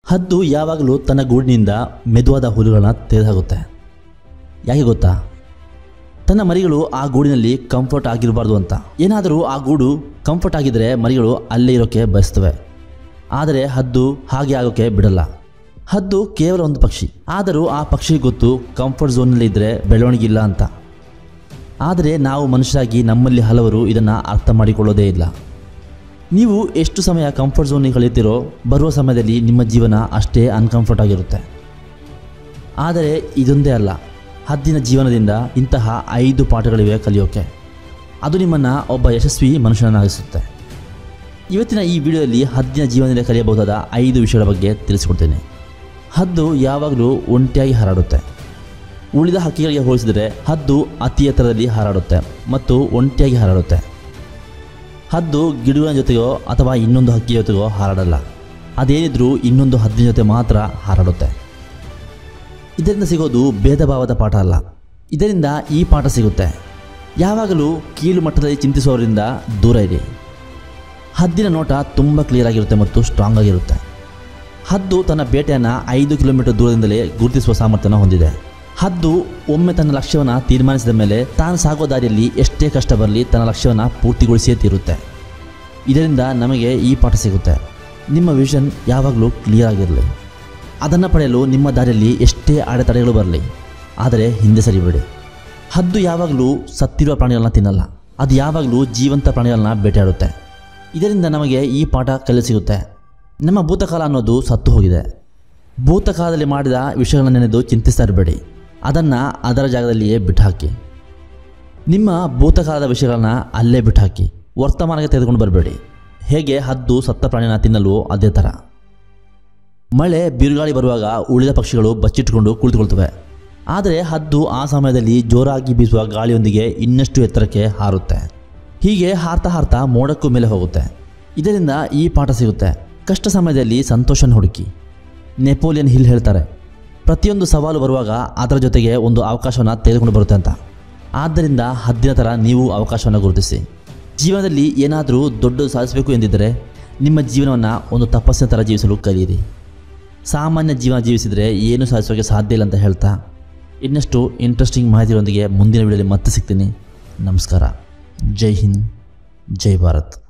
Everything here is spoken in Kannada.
ಹದ್ದು ಯಾವಾಗಲೂ ತನ್ನ ಗೂಡಿನಿಂದ ಮೆದುವಾದ ಹುಲ್ಲುಗಳನ್ನ ತೆಗೆದುಹಾಗುತ್ತೆ ಯಾಕೆ ಗೊತ್ತಾ ತನ್ನ ಮರಿಗಳು ಆ ಗೂಡಿನಲ್ಲಿ ಕಂಫರ್ಟ್ ಆಗಿರಬಾರ್ದು ಅಂತ ಏನಾದರೂ ಆ ಗೂಡು ಕಂಫರ್ಟ್ ಆಗಿದ್ದರೆ ಮರಿಗಳು ಅಲ್ಲೇ ಇರೋಕ್ಕೆ ಬಯಸ್ತವೆ ಆದರೆ ಹದ್ದು ಹಾಗೆ ಆಗೋಕ್ಕೆ ಬಿಡಲ್ಲ ಹದ್ದು ಕೇವಲ ಒಂದು ಪಕ್ಷಿ ಆದರೂ ಆ ಪಕ್ಷಿಗೆ ಗೊತ್ತು ಕಂಫರ್ಟ್ ಝೋನಲ್ಲಿ ಇದ್ದರೆ ಬೆಳವಣಿಗೆ ಇಲ್ಲ ಅಂತ ಆದರೆ ನಾವು ಮನುಷ್ಯರಾಗಿ ನಮ್ಮಲ್ಲಿ ಹಲವರು ಇದನ್ನು ಅರ್ಥ ಮಾಡಿಕೊಳ್ಳೋದೇ ಇಲ್ಲ ನೀವು ಎಷ್ಟು ಸಮಯ ಕಂಫರ್ಟ್ ಝೋನಿಗೆ ಕಳೆಯುತ್ತೀರೋ ಬರುವ ಸಮಯದಲ್ಲಿ ನಿಮ್ಮ ಜೀವನ ಅಷ್ಟೇ ಅನ್ಕಂಫರ್ಟ್ ಆಗಿರುತ್ತೆ ಆದರೆ ಇದೊಂದೇ ಅಲ್ಲ ಹದ್ದಿನ ಜೀವನದಿಂದ ಇಂತಹ ಐದು ಪಾಠಗಳಿವೆ ಕಲಿಯೋಕೆ ಅದು ನಿಮ್ಮನ್ನು ಒಬ್ಬ ಯಶಸ್ವಿ ಮನುಷ್ಯನನ್ನಾಗಿಸುತ್ತೆ ಇವತ್ತಿನ ಈ ವಿಡಿಯೋದಲ್ಲಿ ಹದ್ದಿನ ಜೀವನದಲ್ಲಿ ಕಲಿಯಬಹುದಾದ ಐದು ವಿಷಯಗಳ ಬಗ್ಗೆ ತಿಳಿಸಿಕೊಡ್ತೇನೆ ಹದ್ದು ಯಾವಾಗಲೂ ಒಂಟಿಯಾಗಿ ಹಾರಾಡುತ್ತೆ ಉಳಿದ ಹಕ್ಕಿಗಳಿಗೆ ಹೋಲಿಸಿದರೆ ಹದ್ದು ಅತಿ ಎತ್ತರದಲ್ಲಿ ಹಾರಾಡುತ್ತೆ ಮತ್ತು ಒಂಟಿಯಾಗಿ ಹಾರಾಡುತ್ತೆ ಹದ್ದು ಗಿಡುವಿನ ಜೊತೆಗೋ ಅಥವಾ ಇನ್ನೊಂದು ಹಕ್ಕಿಯ ಜೊತೆಗೋ ಹಾರಾಡಲ್ಲ ಅದೇನಿದ್ರೂ ಇನ್ನೊಂದು ಹದ್ದಿನ ಜೊತೆ ಮಾತ್ರ ಹಾರಾಡುತ್ತೆ ಇದರಿಂದ ಸಿಗೋದು ಭೇದ ಭಾವದ ಪಾಠ ಅಲ್ಲ ಇದರಿಂದ ಈ ಪಾಠ ಸಿಗುತ್ತೆ ಯಾವಾಗಲೂ ಕೀಳು ಮಟ್ಟದಲ್ಲಿ ಚಿಂತಿಸುವವರಿಂದ ದೂರ ಇರಿ ಹದ್ದಿನ ನೋಟ ತುಂಬ ಕ್ಲಿಯರ್ ಆಗಿರುತ್ತೆ ಮತ್ತು ಸ್ಟ್ರಾಂಗ್ ಆಗಿರುತ್ತೆ ಹದ್ದು ತನ್ನ ಬೇಟೆಯನ್ನು ಐದು ಕಿಲೋಮೀಟರ್ ದೂರದಿಂದಲೇ ಗುರುತಿಸುವ ಸಾಮರ್ಥ್ಯನ ಹೊಂದಿದೆ ಹದ್ದು ಒಮ್ಮೆ ತನ್ನ ಲಕ್ಷ್ಯವನ್ನು ತೀರ್ಮಾನಿಸಿದ ಮೇಲೆ ತಾನು ಸಾಗುವ ದಾರಿಯಲ್ಲಿ ಎಷ್ಟೇ ಕಷ್ಟ ಬರಲಿ ತನ್ನ ಲಕ್ಷ್ಯವನ್ನು ಪೂರ್ತಿಗೊಳಿಸಿಯೇ ತೀರುತ್ತೆ ಇದರಿಂದ ನಮಗೆ ಈ ಪಾಠ ಸಿಗುತ್ತೆ ನಿಮ್ಮ ವಿಷನ್ ಯಾವಾಗಲೂ ಕ್ಲಿಯರ್ ಆಗಿರಲಿ ಅದನ್ನು ಪಡೆಯಲು ನಿಮ್ಮ ದಾರಿಯಲ್ಲಿ ಎಷ್ಟೇ ಅಡೆತಡೆಗಳು ಬರಲಿ ಆದರೆ ಹಿಂದೆ ಸರಿಬೇಡಿ ಹದ್ದು ಯಾವಾಗಲೂ ಸತ್ತಿರುವ ಪ್ರಾಣಿಗಳನ್ನ ತಿನ್ನಲ್ಲ ಅದು ಯಾವಾಗಲೂ ಜೀವಂತ ಪ್ರಾಣಿಗಳನ್ನ ಬೇಟೆಯಾಡುತ್ತೆ ಇದರಿಂದ ನಮಗೆ ಈ ಪಾಠ ಕಲಿಯ ಸಿಗುತ್ತೆ ನಮ್ಮ ಭೂತಕಾಲ ಅನ್ನೋದು ಸತ್ತು ಹೋಗಿದೆ ಭೂತಕಾಲದಲ್ಲಿ ಮಾಡಿದ ವಿಷಯಗಳನ್ನ ನೆನೆದು ಚಿಂತಿಸ್ತಾ ಇರಬೇಡಿ ಅದನ್ನು ಅದರ ಜಾಗದಲ್ಲಿಯೇ ಬಿಟ್ಟುಹಾಕಿ ನಿಮ್ಮ ಭೂತಕಾಲದ ವಿಷಯಗಳನ್ನ ಅಲ್ಲೇ ಬಿಟ್ಟುಹಾಕಿ ವರ್ತಮಾನಕ್ಕೆ ತೆಗೆದುಕೊಂಡು ಬರಬೇಡಿ ಹೇಗೆ ಹದ್ದು ಸತ್ತ ಪ್ರಾಣಿನ ತಿನ್ನಲು ಅದೇ ಥರ ಮಳೆ ಬಿರುಗಾಳಿ ಬರುವಾಗ ಉಳಿದ ಪಕ್ಷಿಗಳು ಬಚ್ಚಿಟ್ಟುಕೊಂಡು ಕುಳಿತುಕೊಳ್ತವೆ ಆದರೆ ಹದ್ದು ಆ ಸಮಯದಲ್ಲಿ ಜೋರಾಗಿ ಬೀಸುವ ಗಾಳಿಯೊಂದಿಗೆ ಇನ್ನಷ್ಟು ಎತ್ತರಕ್ಕೆ ಹಾರುತ್ತೆ ಹೀಗೆ ಹಾರ್ತಾ ಹಾರ್ತಾ ಮೋಡಕ್ಕೂ ಮೇಲೆ ಹೋಗುತ್ತೆ ಇದರಿಂದ ಈ ಪಾಠ ಸಿಗುತ್ತೆ ಕಷ್ಟ ಸಮಯದಲ್ಲಿ ಸಂತೋಷನ ಹುಡುಕಿ ನೆಪೋಲಿಯನ್ ಹಿಲ್ ಹೇಳ್ತಾರೆ ಪ್ರತಿಯೊಂದು ಸವಾಲು ಬರುವಾಗ ಅದರ ಜೊತೆಗೆ ಒಂದು ಅವಕಾಶವನ್ನು ತೆಗೆದುಕೊಂಡು ಬರುತ್ತೆ ಅಂತ ಆದ್ದರಿಂದ ಹದ್ದಿನ ಥರ ನೀವು ಅವಕಾಶವನ್ನು ಗುರುತಿಸಿ ಜೀವನದಲ್ಲಿ ಏನಾದರೂ ದೊಡ್ಡದು ಸಾಧಿಸಬೇಕು ಎಂದಿದ್ದರೆ ನಿಮ್ಮ ಜೀವನವನ್ನು ಒಂದು ತಪಸ್ಸಿನ ಥರ ಜೀವಿಸಲು ಕಲಿಯಿರಿ ಸಾಮಾನ್ಯ ಜೀವನ ಜೀವಿಸಿದರೆ ಏನು ಸಾಧಿಸೋಕೆ ಸಾಧ್ಯ ಇಲ್ಲ ಅಂತ ಹೇಳ್ತಾ ಇನ್ನಷ್ಟು ಇಂಟ್ರೆಸ್ಟಿಂಗ್ ಮಾಹಿತಿಗಳೊಂದಿಗೆ ಮುಂದಿನ ವಿಡಿಯೋದಲ್ಲಿ ಮತ್ತೆ ಸಿಗ್ತೀನಿ ನಮಸ್ಕಾರ ಜೈ ಹಿಂದ್ ಜೈ ಭಾರತ್